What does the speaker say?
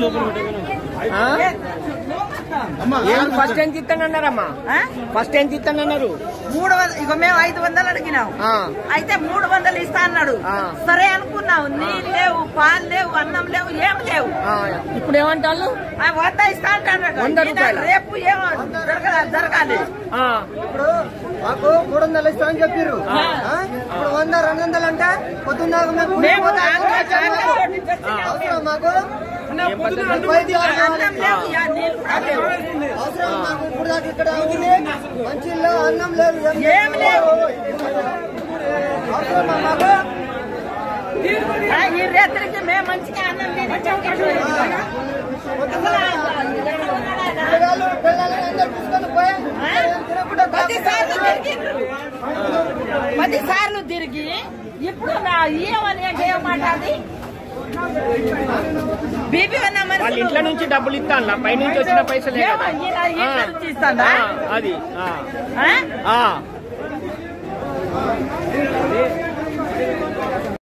ఆ? ఏం ఫస్ట్ ఎంత ఇస్తానన్నారమ్మా ఆ? ఫస్ట్ ఎంత ఇస్తానన్నారు మూడు వందలు ఇక మేము ఐదు వందలు అడిగినాం ఆ. అయితే మూడు వందలు ఇస్తా అన్నాడు ఆ. సరే అనుకున్నావు నీళ్ళు లేవు పాలు లేవు అన్నం లేవు ఏం లేవు ఆ, ఇప్పుడు ఏమంటారు ఆ వంద ఇస్తా అంటాడు వంద రూపాయలా? రేపు ఏమో జరగ- జరగాలి ఆ, ఇప్పుడు మాకు మూడు వందలు ఇస్తామని చెప్పారు ఆ. ఇప్పుడు వంద రెండు వందలు అంటే పొద్దున్న మేము మేము ఆంధ్ర జాగ్రత్తతోటి తెచ్చినాం. అవసరం మాకు ఏం పద్ధతి? వైద్యాలు కావాలి. అన్నం లేవు యా నీళ్ళు కూడా లేవు అవసరం మాకు ఇప్పుడు దాకా ఇక్కడ ఉంది మంచి లేవు అన్నం లేదు ఏం లేవు. అవసరమా మాకు ఆ, ఈ రాత్రికి మేము మంచిగా అన్నం తిని పిల్లలు పిల్లలు అందరు తీసుకొని పోయి తినకుండా పది సార్లు తిరిగిండ్రు పది సార్లు తిరిగి ఇప్పుడు నా ఏమని అంటే ఏమంటాది బీపీ ఉన్న వాళ్ళ మనిషి ఇంట్లో నుంచి డబ్బులు ఇస్తాను పై నుంచి వచ్చిన పైసలే ఏమో కదా ఈయన ఇంట్లో ఆ. నుంచి ఇస్తాడా? ఆ, అది ఆ. ఆ? ఆ